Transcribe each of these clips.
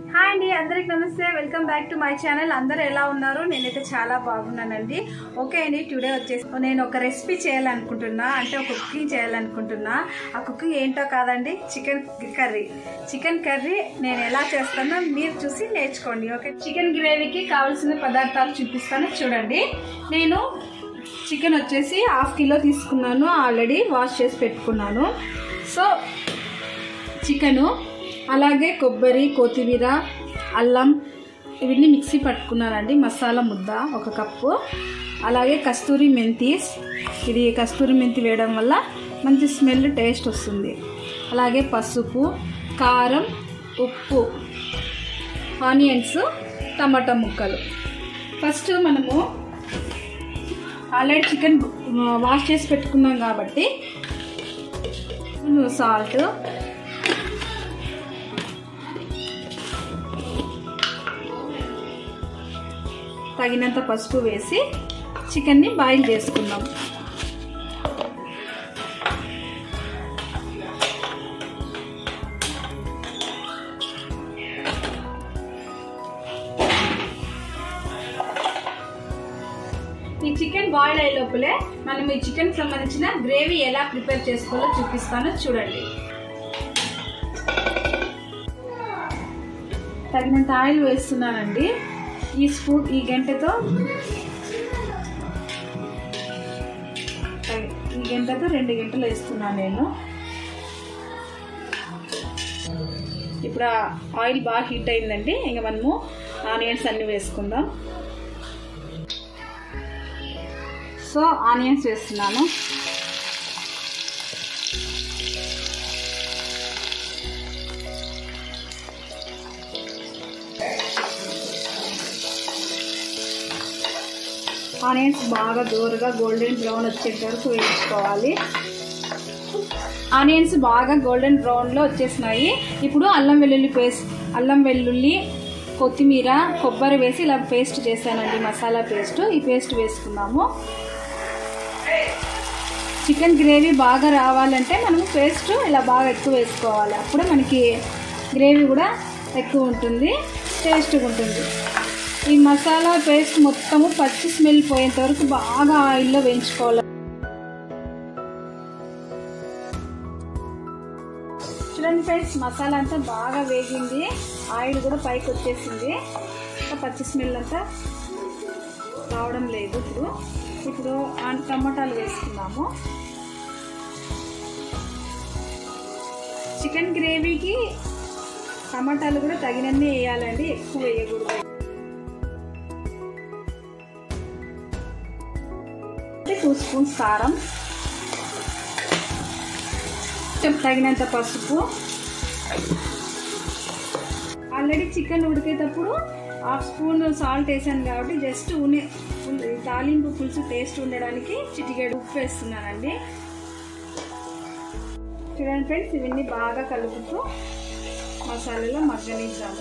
Hi అండి అందరికి నమస్తే welcome back to my channel అందరూ ఎలా ఉన్నారు నేనైతే చాలా బాగున్నానండి ఓకే అండి టుడే వచ్చేసి నేను ఒక రెసిపీ చేయాలనుకుంటున్నా అంటే ఒక కుకింగ్ చేయాలనుకుంటున్నా ఆ కుకింగ్ ఏంటో కాదండి చికెన్ కర్రీ చికెన్ కర్రీ నేను ఎలా చేస్తానో మీరు చూసి నేర్చుకోండి ఓకే చికెన్ గ్రేవీకి కావాల్సిన పదార్థాలు చూపిస్తాను చూడండి నేను చికెన్ వచ్చేసి హాఫ్ కిలో తీసుకున్నాను ఆల్రెడీ వాష్ చేసి పెట్టుకున్నాను సో చికెను అలాగే కొబ్బరి కొత్తిమీర అల్లం ఇవన్నీ మిక్సీ పట్టుకున్నానండి మసాలా ముద్ద ఒక కప్పు అలాగే కస్తూరి మెంతి ఇది కస్తూరి మెంతి వేయడం వల్ల మంచి స్మెల్ టేస్ట్ వస్తుంది అలాగే పసుపు కారం ఉప్పు ఆనియన్స్ టమాటా ముక్కలు ఫస్ట్ మనము ఆల్రెడీ చికెన్ వాష్ చేసి పెట్టుకున్నాం కాబట్టి సాల్ట్ తగినంత పసుపు వేసి చికెన్ని బాయిల్ చేసుకుందాం ఈ చికెన్ బాయిల్ అయ్యే లోపలే మనం ఈ చికెన్ సంబంధించిన గ్రేవీ ఎలా ప్రిపేర్ చేసుకోవాలో చూపిస్తాను చూడండి తగినంత ఆయిల్ వేస్తున్నానండి ఈ స్పూన్ ఈ గంటతో ఈ గంటతో రెండు గంటలు వేస్తున్నాను నేను ఇప్పుడు ఆయిల్ బాగా హీట్ అయిందండి ఇంకా మనము ఆనియన్స్ అన్ని వేసుకుందాం సో ఆనియన్స్ వేస్తున్నాను ఆనియన్స్ బాగా దూరగా గోల్డెన్ బ్రౌన్ వచ్చేంత వరకు వేయించుకోవాలి ఆనియన్స్ బాగా గోల్డెన్ బ్రౌన్లో వచ్చేసినాయి ఇప్పుడు అల్లం వెల్లుల్లి పేస్ట్ అల్లం వెల్లుల్లి కొత్తిమీర కొబ్బరి వేసి ఇలా పేస్ట్ చేశానండి మసాలా పేస్ట్ ఈ పేస్ట్ వేసుకున్నాము చికెన్ గ్రేవీ బాగా రావాలంటే మనము పేస్ట్ ఇలా బాగా ఎక్కువ వేసుకోవాలి అప్పుడే మనకి గ్రేవీ కూడా ఎక్కువ ఉంటుంది టేస్ట్గా ఉంటుంది ఈ మసాలా పేస్ట్ మొత్తము పచ్చి స్మెల్ పోయేంత వరకు బాగా ఆయిల్లో వేయించుకోవాలి చూడండి ఫ్రెండ్స్ మసాలా అంతా బాగా వేగింది ఆయిల్ కూడా పైకి వచ్చేసింది పచ్చి స్మెల్ అంతా రావడం లేదు ఇప్పుడు ఇప్పుడు టమాటాలు వేసుకున్నాము చికెన్ గ్రేవీకి టమాటాలు కూడా తగినన్ని వేయాలండి ఎక్కువ వేయకూడదు టూ స్పూన్స్ కారం తగినంత పసుపు ఆల్రెడీ చికెన్ ఉడికేటప్పుడు హాఫ్ స్పూన్ సాల్ట్ వేసాను కాబట్టి జస్ట్ ఉని తాలింపు పులుసు టేస్ట్ ఉండడానికి చిటికేడు ఉప్పు వేస్తున్నానండి చూడండి ఫ్రెండ్స్ ఇవన్నీ బాగా కలుపుతూ మసాలాలో మగ్గనిద్దాము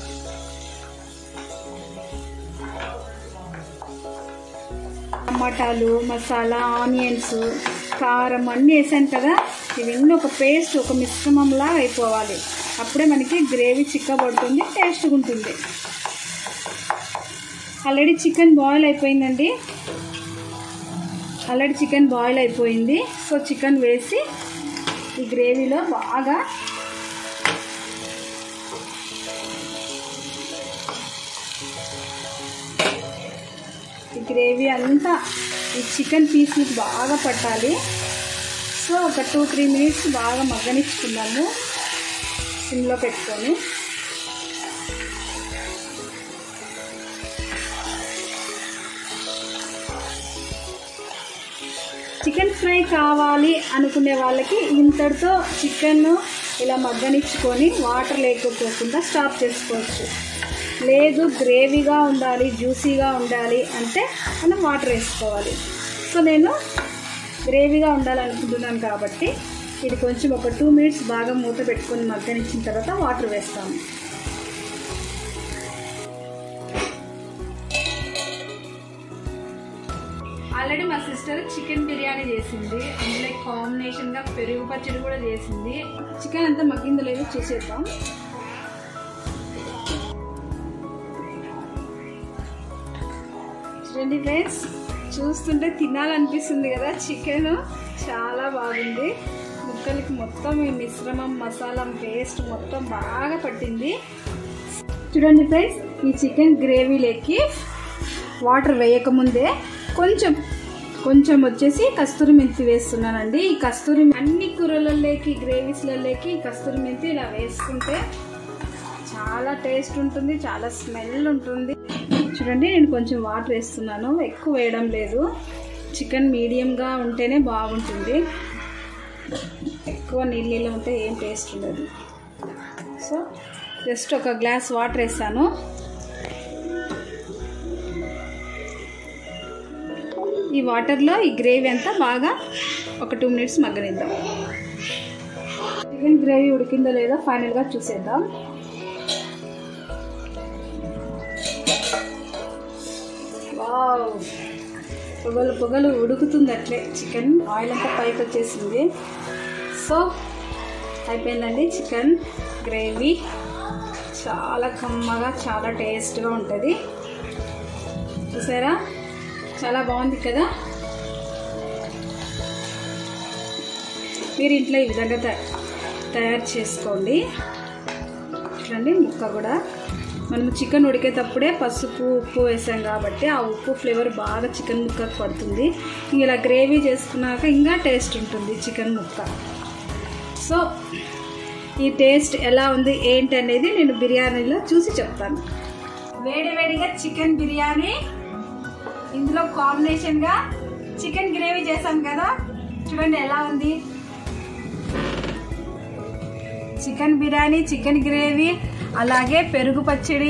టమాటాలు మసాలా ఆనియన్స్ కారం అన్నీ వేసాను కదా ఇవన్నీ ఒక పేస్ట్ ఒక మిశ్రమంలా అయిపోవాలి అప్పుడే మనకి గ్రేవీ చిక్కబడుతుంది టేస్ట్గా ఉంటుంది ఆల్రెడీ చికెన్ బాయిల్ అయిపోయిందండి ఆల్రెడీ చికెన్ బాయిల్ అయిపోయింది సో చికెన్ వేసి ఈ గ్రేవీలో బాగా ఈ గ్రేవీ అంతా ఈ చికెన్ పీస్లకు బాగా పట్టాలి సో ఒక టూ త్రీ మినిట్స్ బాగా మగ్గనిచ్చుకున్నాము సిమ్లో పెట్టుకొని చికెన్ ఫ్రై కావాలి అనుకునే వాళ్ళకి ఇంతటితో చికెన్ ఇలా మగ్గనిచ్చుకొని వాటర్ లేకపోకుండా స్టాప్ చేసుకోవచ్చు లేదు గ్రేవీగా ఉండాలి జ్యూసీగా ఉండాలి అంటే మనం వాటర్ వేసుకోవాలి సో నేను గ్రేవీగా ఉండాలనుకుంటున్నాను కాబట్టి ఇది కొంచెం ఒక టూ మినిట్స్ బాగా మూత పెట్టుకొని మగ్గనిచ్చిన తర్వాత వాటర్ వేస్తాము ఆల్రెడీ మా సిస్టర్ చికెన్ బిర్యానీ చేసింది అందులో కాంబినేషన్గా పెరుగు పచ్చడి కూడా చేసింది చికెన్ అంతా మగ్గిందో లేదో చూసేద్దాం చూడండి ఫ్రెండ్స్ చూస్తుంటే తినాలనిపిస్తుంది కదా చికెన్ చాలా బాగుంది ముక్కలకి మొత్తం ఈ మిశ్రమం మసాలా పేస్ట్ మొత్తం బాగా పట్టింది చూడండి ఫ్రెండ్స్ ఈ చికెన్ గ్రేవీలోకి వాటర్ వేయకముందే కొంచెం కొంచెం వచ్చేసి కస్తూరి మెంతి వేస్తున్నానండి ఈ కస్తూరి అన్ని కూరలలోకి గ్రేవీస్లలోకి ఈ కస్తూరి మెంతి ఇలా వేసుకుంటే చాలా టేస్ట్ ఉంటుంది చాలా స్మెల్ ఉంటుంది చూడండి నేను కొంచెం వాటర్ వేస్తున్నాను ఎక్కువ వేయడం లేదు చికెన్ మీడియంగా ఉంటేనే బాగుంటుంది ఎక్కువ నీళ్ళు నీళ్ళు ఉంటే ఏం టేస్ట్ ఉండదు సో జస్ట్ ఒక గ్లాస్ వాటర్ వేసాను ఈ వాటర్లో ఈ గ్రేవీ అంతా బాగా ఒక టూ మినిట్స్ మగ్గనిద్దాం చికెన్ గ్రేవీ ఉడికిందో లేదో ఫైనల్గా చూసేద్దాం వావ్ పొగలు పొగలు ఉడుకుతుంది అట్లే చికెన్ ఆయిల్ అంతా పైకి వచ్చేసింది సో అయిపోయిందండి చికెన్ గ్రేవీ చాలా కమ్మగా చాలా టేస్ట్గా ఉంటుంది చూసారా చాలా బాగుంది కదా మీరు ఇంట్లో ఈ విధంగా తయ- తయారు చేసుకోండి చూడండి ముక్క కూడా మనము చికెన్ ఉడికేటప్పుడే పసుపు ఉప్పు వేసాం కాబట్టి ఆ ఉప్పు ఫ్లేవర్ బాగా చికెన్ ముక్కకు పడుతుంది ఇలా గ్రేవీ చేసుకున్నాక ఇంకా టేస్ట్ ఉంటుంది చికెన్ ముక్క సో ఈ టేస్ట్ ఎలా ఉంది ఏంటి అనేది నేను బిర్యానీలో చూసి చెప్తాను వేడి వేడిగా చికెన్ బిర్యానీ ఇందులో కాంబినేషన్గా చికెన్ గ్రేవీ చేశాం కదా చూడండి ఎలా ఉంది చికెన్ బిర్యానీ చికెన్ గ్రేవీ అలాగే పెరుగు పచ్చడి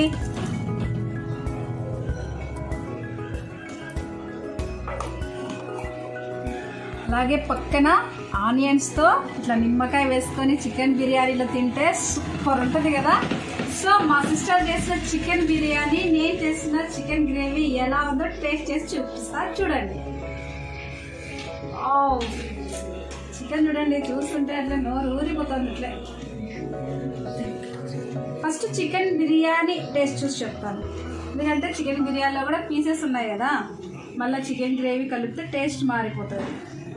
అలాగే పక్కన ఆనియన్స్తో ఇట్లా నిమ్మకాయ వేసుకొని చికెన్ బిర్యానీలో తింటే సూపర్ ఉంటుంది కదా సో మా సిస్టర్ చేసిన చికెన్ బిర్యానీ నేను చేసిన చికెన్ గ్రేవీ ఎలా ఉందో టేస్ట్ చేసి చూపిస్తా చూడండి చికెన్ చూడండి చూస్తుంటే అట్లా నోరు ఊరిపోతుంది ఇట్లా ఫస్ట్ చికెన్ బిర్యానీ టేస్ట్ చూసి చెప్తాను ఎందుకంటే చికెన్ బిర్యానీలో కూడా పీసెస్ ఉన్నాయి కదా మళ్ళీ చికెన్ గ్రేవీ కలిపితే టేస్ట్ మారిపోతుంది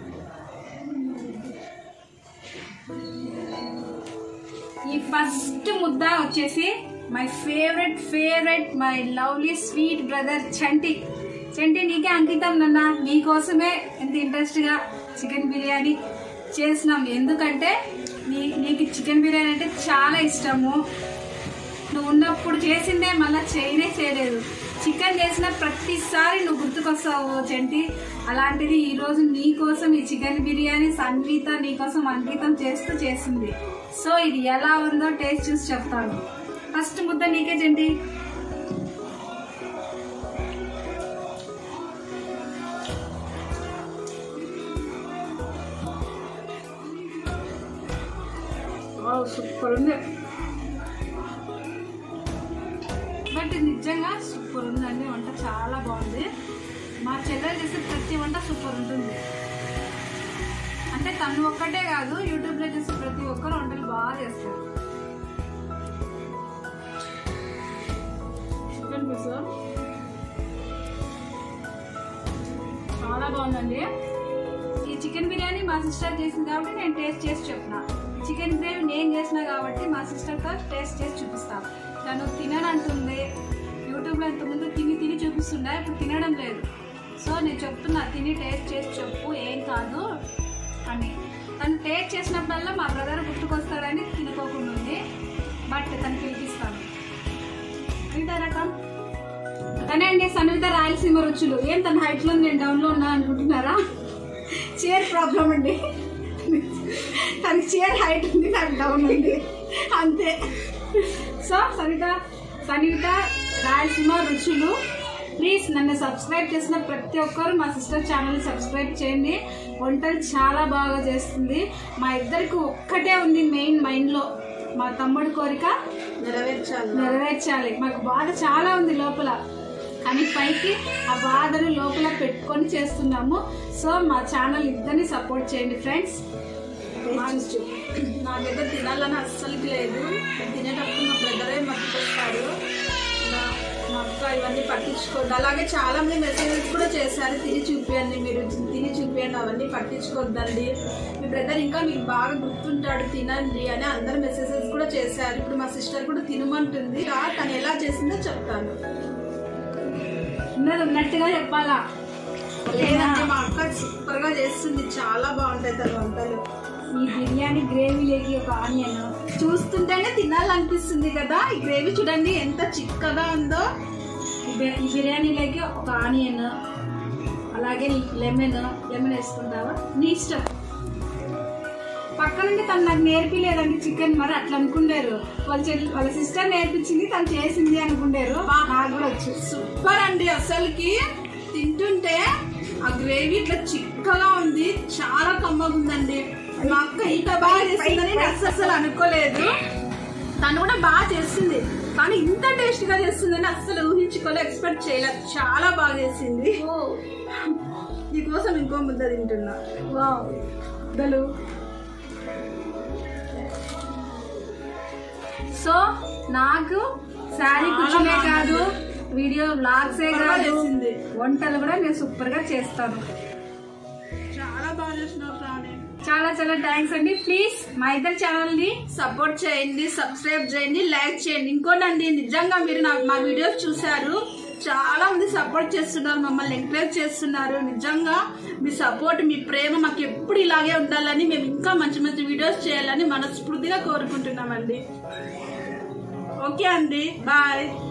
ఈ ఫస్ట్ ముద్ద వచ్చేసి my favourite favourite my lovely sweet brother Chanti Chanti నీకే అంకితం నాన్న నీకోసమే ఎంత ఇంట్రెస్ట్గా చికెన్ బిర్యానీ చేసినాం ఎందుకంటే నీ నీకు చికెన్ బిర్యానీ అంటే చాలా ఇష్టము నువ్వు ఉన్నప్పుడు చేసిందే మళ్ళీ చేయనే చేయలేదు చికెన్ చేసిన ప్రతిసారి నువ్వు గుర్తుకొస్తావు చంటి అలాంటిది ఈరోజు నీ కోసం ఈ చికెన్ బిర్యానీ సంగీత నీకోసం అంకితం చేస్తూ చేసింది సో ఇది ఎలా ఉందో టేస్ట్ చూసి చెప్తాను ఫస్ట్ ముద్ద నీకే చంటి సూపర్ ఉంది బట్ నిజంగా సూపర్ ఉందండి వంట చాలా బాగుంది మా చెల్లెలు చేసే ప్రతి వంట సూపర్ ఉంటుంది అంటే తను ఒక్కటే కాదు యూట్యూబ్లో చేసే ప్రతి ఒక్కరు వంటలు బాగా చేస్తారు చికెన్ పీస్ చాలా బాగుందండి ఈ చికెన్ బిర్యానీ మా సిస్టర్ చేసింది కాబట్టి నేను టేస్ట్ చేసి చెప్పిన చికెన్ గ్రేవీ నేను చేసిన కాబట్టి మా సిస్టర్తో టేస్ట్ చేసి చూపిస్తాను తను తిననంటుంది యూట్యూబ్లో ఇంతకుముందు తిని తిని చూపిస్తుండే ఇప్పుడు తినడం లేదు సో నేను చెప్తున్నా తిని టేస్ట్ చేసి చెప్పు ఏం కాదు అని తను టేస్ట్ చేసినప్పుడల్లా మా బ్రదర్ గుర్తుకొస్తాడని తినుకోకుండా ఉంది బట్ తను పిలిపిస్తాను ఇంకా రకం తనే అండి సన్విత రాయలసీమ రుచులు ఏం తన హైట్లో నేను డౌన్లో ఉన్నా అనుకుంటున్నారా చైర్ ప్రాబ్లం అండి తనకి చైర్ హైట్ ఉంది నాకు డౌన్ ఉంది అంతే సో సవిత సన్విత రాయలసీమ రుచులు ప్లీజ్ నన్ను సబ్స్క్రైబ్ చేసిన ప్రతి ఒక్కరు మా సిస్టర్ ఛానల్ సబ్స్క్రైబ్ చేయండి వంటలు చాలా బాగా చేస్తుంది మా ఇద్దరికి ఒక్కటే ఉంది మెయిన్ మైండ్లో మా తమ్ముడి కోరిక నెరవేర్చాలి నెరవేర్చాలి మాకు బాధ చాలా ఉంది లోపల కానీ పైకి ఆ బాధను లోపల పెట్టుకొని చేస్తున్నాము సో మా ఛానల్ ఇద్దరిని సపోర్ట్ చేయండి ఫ్రెండ్స్ నాకైతే తినాలని అస్సలుకి లేదు తినేటప్పుడు మా బ్రదరే మర్చిపోతాడు నా మా అక్క ఇవన్నీ పట్టించుకోవద్దు అలాగే చాలా మంది మెసేజెస్ కూడా చేశారు తిని చూపియండి మీరు తిని చూపియండి అవన్నీ పట్టించుకోవద్దండి మీ బ్రదర్ ఇంకా మీకు బాగా గుర్తుంటాడు తినండి అని అందరు మెసేజెస్ కూడా చేశారు ఇప్పుడు మా సిస్టర్ కూడా తినమంటుంది ఆ, తను ఎలా చేసిందో చెప్తాను ఉన్నది ఉన్నట్టుగా చెప్పాలా లేదంటే మా అక్క సూపర్ గా చేస్తుంది చాలా బాగుంటాయి తన వంటలు ఈ బిర్యానీ గ్రేవీలోకి ఒక ఆనియన్ చూస్తుంటేనే తినాలనిపిస్తుంది కదా ఈ గ్రేవీ చూడండి ఎంత చిక్కగా ఉందో ఈ బి- ఈ బిర్యానీలోకి ఒక ఆనియన్ అలాగే లెమన్ లెమన్ వేసుకుంటావా నీ ఇష్టం పక్క నుండి తను నాకు నేర్పిలేదండి చికెన్ మరి అట్లా అనుకుంటారు వాళ్ళ చెల్లి వాళ్ళ సిస్టర్ నేర్పించింది తను చేసింది అనుకుంటారు నాకు కూడా వచ్చు సూపర్ అండి అసలుకి తింటుంటే ఆ గ్రేవీ ఇట్లా చిక్కగా ఉంది చాలా కమ్మగా ఉందండి మా అక్క ఇంత బాగా చేస్తుందని నేను అస్సలు అసలు అనుకోలేదు తను కూడా బాగా చేస్తుంది కానీ ఇంత టేస్ట్ గా చేస్తుందని అస్సలు ఊహించుకోలే ఎక్స్పెక్ట్ చేయలేదు చాలా బాగా చేసింది నీకోసం ఇంకో ముద్ద తింటున్నా వావ్ ముద్దలు సో నాకు శారీ చాలా కూర్చునే బాగుంది. కాదు వీడియో బ్లాగ్సే సూపర్ గా కాదు చేసింది. వంటలు కూడా నేను సూపర్ గా చేస్తాను చాలా బాగా చేసినావు ప్రాణి చాలా చాలా థ్యాంక్స్ అండి ప్లీజ్ మా ఇద్దరు ఛానల్ ని సపోర్ట్ చేయండి సబ్స్క్రైబ్ చేయండి లైక్ చేయండి ఇంకోటండి నిజంగా మీరు నా మా వీడియోస్ చూశారు చాలా మంది సపోర్ట్ చేస్తున్నారు మమ్మల్ని ఎంకరేజ్ చేస్తున్నారు నిజంగా మీ సపోర్ట్ మీ ప్రేమ మాకు ఎప్పుడు ఇలాగే ఉండాలని మేము ఇంకా మంచి మంచి వీడియోస్ చేయాలని మనస్ఫూర్తిగా కోరుకుంటున్నామండి ఓకే అండి బాయ్